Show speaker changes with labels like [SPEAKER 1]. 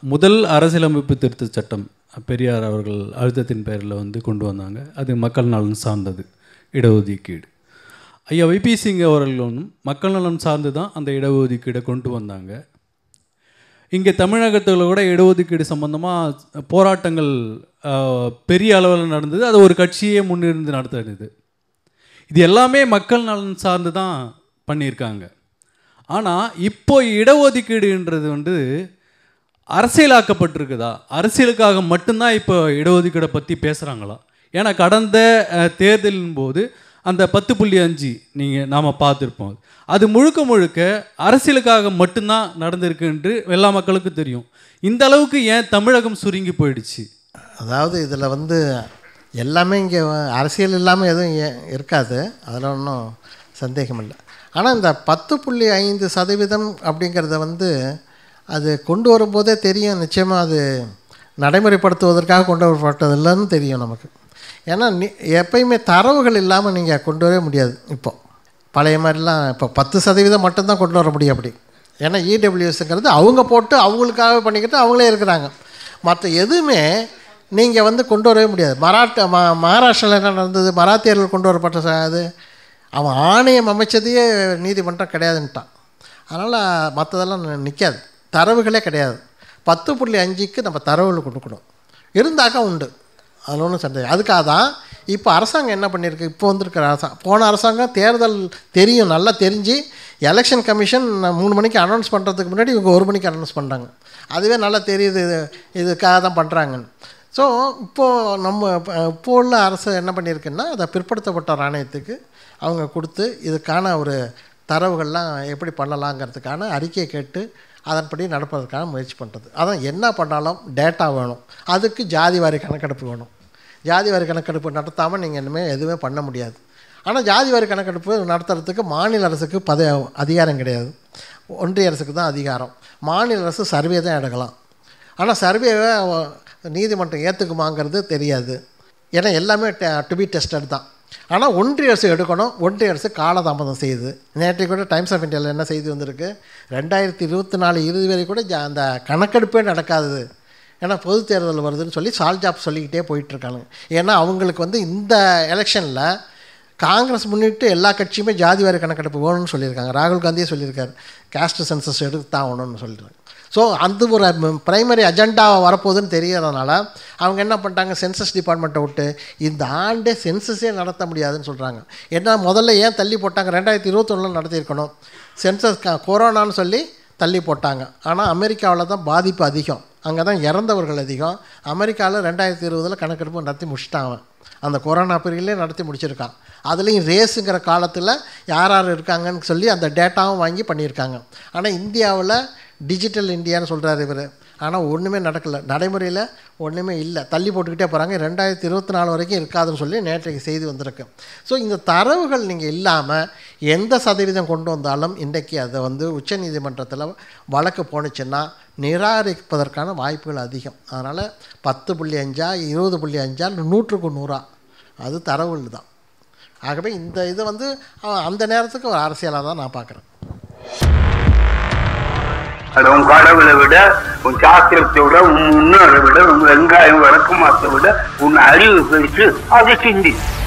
[SPEAKER 1] முதல் அரசியலமைப்பு திருத்த சட்டம் பெரியார் அவர்கள் அழுத்தத்தின் பேரில் வந்து கொண்டு வந்தாங்க அது மக்கள் நலன் சார்ந்தது இடஒதுக்கீடு ஐயா வைபி சிங் அவர்களும் மக்கள் நலன் சார்ந்து தான் அந்த இடஒதுக்கீடை கொண்டு வந்தாங்க இங்கே தமிழகத்தில் கூட இடஒதுக்கீடு சம்பந்தமாக போராட்டங்கள் ஆஹ், பெரிய அளவில் நடந்தது அது ஒரு கட்சியே முன்னிருந்து நடத்துறது இது எல்லாமே மக்கள் நலன் சார்ந்து தான் பண்ணியிருக்காங்க ஆனால் இப்போ இடஒதுக்கீடுன்றது வந்து அரசியலாக்கப்பட்டிருக்குதா அரசியலுக்காக மட்டும்தான் இப்போ இடஒதுக்கீடை பற்றி பேசுகிறாங்களா ஏன்னா கடந்த அஹ், தேர்தலின் போது அந்த பத்து புள்ளி அஞ்சு நீங்கள் நாம் பார்த்துருப்போம் அது முழுக்க முழுக்க அரசியலுக்காக மட்டும்தான் நடந்திருக்கு என்று எல்லா மக்களுக்கும் தெரியும் இந்த அளவுக்கு ஏன் தமிழகம் சுருங்கி போயிடுச்சு
[SPEAKER 2] அதாவது இதில் வந்து எல்லாமே இங்கே அரசியல் இல்லாமல் எதுவும் ஏ- இருக்காது அதில் ஒன்றும் சந்தேகம் இல்லை ஆனால் இந்த பத்து புள்ளி ஐந்து சதவீதம் அப்படிங்கிறத வந்து அது கொண்டு வரும்போதே தெரியும் நிச்சயமாக அது நடைமுறைப்படுத்துவதற்காக கொண்டு வரப்பட்டதில்லைன்னு தெரியும் நமக்கு ஏன்னா நி எப்பயுமே தரவுகள் இல்லாமல் நீங்கள் கொண்டு வரவே முடியாது இப்போ பழைய மாதிரிலாம் இப்போ பத்து சதவீதம் மட்டும்தான் கொண்டு வர முடியும் அப்படி ஏன்னா இடபிள்யூஎஸ்ங்கிறது அவங்க போட்டு அவங்களுக்காக பண்ணிக்கிட்டு அவங்களே இருக்கிறாங்க மற்ற எதுவுமே நீங்கள் வந்து கொண்டு வரவே முடியாது மராட்ட ம மகாராஷ்டிராவில் என்ன நடந்தது மராத்தியர்கள் கொண்டு வரப்பட்ட ச- அது அவன் ஆணையம் அமைச்சதையே நீதிமன்றம் கிடையாதுன்ட்டான் அதனால் மற்றதெல்லாம் நிற்காது தரவுகளே கிடையாது பத்து புள்ளி அஞ்சுக்கு நம்ம தரவுகள் கொடுக்கணும் இருந்தாக்கா உண்டு அதில் ஒன்றும் சந்தேகம் அதுக்காக தான் இப்போ அரசாங்கம் என்ன பண்ணியிருக்கு இப்போ வந்திருக்கிற அரசாங்கம் போன அரசாங்கம் தேர்தல் தெரியும் நல்லா தெரிஞ்சு எலெக்ஷன் கமிஷன் மூணு மணிக்கு அனௌன்ஸ் பண்ணுறதுக்கு முன்னாடி இவங்க ஒரு மணிக்கு அனௌன்ஸ் பண்ணுறாங்க அதுவே நல்லா தெரியுது இது இதுக்காக தான் பண்ணுறாங்கன்னு ஸோ இப்போது நம்ம இப்ப- இப்போ உள்ள அரசு என்ன பண்ணியிருக்குன்னா அதை பிற்படுத்தப்பட்ட ஆணையத்துக்கு அவங்க கொடுத்து இதுக்கான ஒரு தரவுகள்லாம் எப்படி பண்ணலாங்கிறதுக்கான அறிக்கையை கேட்டு அதன்படி நடப்பதற்கான முயற்சி பண்ணுறது அதான் என்ன பண்ணாலும் டேட்டா வேணும் அதுக்கு ஜாதி வாரி கணக்கெடுப்பு வேணும் ஜாதி வாரி கணக்கெடுப்பு நடத்தாமல் நீங்கள் இனிமேல் எதுவுமே பண்ண முடியாது ஆனால் ஜாதி வாரி கணக்கெடுப்பு நடத்துறதுக்கு மாநில அரசுக்கு பத அதிகாரம் கிடையாது ஒன்றிய அரசுக்கு தான் அதிகாரம் மாநில அரசு சர்வே தான் எடுக்கலாம் ஆனால் சர்வேவை நீதிமன்றம் ஏற்றுக்குமாங்கிறது தெரியாது ஏன்னா எல்லாமே டு பி டெஸ்டட் தான் ஆனால் ஒன்றிய அரசு எடுக்கணும் ஒன்றிய அரசு காலதாமதம் செய்யுது நேற்றைக்கு கூட டைம்ஸ் ஆஃப் இந்தியாவில் என்ன செய்தி வந்திருக்கு ரெண்டாயிரத்தி இருபத்தி நாலு இறுதி வரை கூட ஜா- அந்த கணக்கெடுப்பே நடக்காது ஏன்னா பொது தேர்தல் வருதுன்னு சொல்லி சால்ஜாப் சொல்லிக்கிட்டே போயிட்டுருக்காங்க ஏன்னா அவங்களுக்கு வந்து இந்த எலெக்ஷனில் காங்கிரஸ் முன்னிட்டு எல்லா கட்சியுமே ஜாதி வாரி கணக்கெடுப்பு வேணும்னு சொல்லியிருக்காங்க ராகுல் காந்தியே சொல்லியிருக்காரு கேஸ்ட் சென்சஸ் எடுத்து தான் ஆகணும்னு சொல்லியிருக்காங்க ஸோ அந்த ஒரு பிரைமரி அஜெண்டா வரப்போகுதுன்னு தெரியறதுனால அவங்க என்ன பண்ணிட்டாங்க சென்சஸ் டிபார்ட்மெண்ட்டை விட்டு இந்த ஆண்டே சென்சஸே நடத்த முடியாதுன்னு சொல்கிறாங்க ஏன்னா முதல்ல ஏன் தள்ளி போட்டாங்க ரெண்டாயிரத்தி இருபத்தொன்னில் நடத்தியிருக்கணும் சென்சஸ் க கொரோனான்னு சொல்லி தள்ளி போட்டாங்க ஆனால் அமெரிக்காவில் தான் பாதிப்பு அதிகம் அங்கே தான் இறந்தவர்கள் அதிகம் அமெரிக்காவில் ரெண்டாயிரத்தி இருபதில் கணக்கெடுப்பு நடத்தி முடிச்சிட்டாங்க அந்த கொரோனா பீரியட்லேயே நடத்தி முடிச்சிருக்கான் அதுலேயும் ரேஸுங்கிற காலத்தில் யார் யார் இருக்காங்கன்னு சொல்லி அந்த டேட்டாவும் வாங்கி பண்ணியிருக்காங்க ஆனால் இந்தியாவில் டிஜிட்டல் இந்தியான்னு சொல்கிறார் இவர் ஆனால் ஒன்றுமே நடக்கலை நடைமுறையில் ஒன்றுமே இல்லை தள்ளி போட்டுக்கிட்டே போகிறாங்க ரெண்டாயிரத்தி இருபத்தி நாலு வரைக்கும் இருக்காதுன்னு சொல்லி நேற்றைக்கு செய்தி வந்திருக்கு ஸோ இந்த தரவுகள் நீங்கள் இல்லாமல் எந்த சதவீதம் கொண்டு வந்தாலும் இன்றைக்கு அதை வந்து உச்சநீதிமன்றத்தில் வழக்கு போணுச்சுன்னா நிராகரிப்பதற்கான வாய்ப்புகள் அதிகம் அதனால் பத்து புள்ளி அஞ்சா இருபது புள்ளி அஞ்சா நூற்றுக்கு நூறா அது தரவுகள் தான் ஆகவே இந்த இது வந்து அஹ், அந்த நேரத்துக்கு ஒரு அரசியலாக தான் நான் பார்க்குறேன்
[SPEAKER 3] அது உன் கடவுளை விட உன் சாஸ்திரத்தை விட உன் முன்னோரை விட உன் வெங்காயம் வழக்கமாத்தை விட உன் அறிவு பெருசு அதை சிந்தி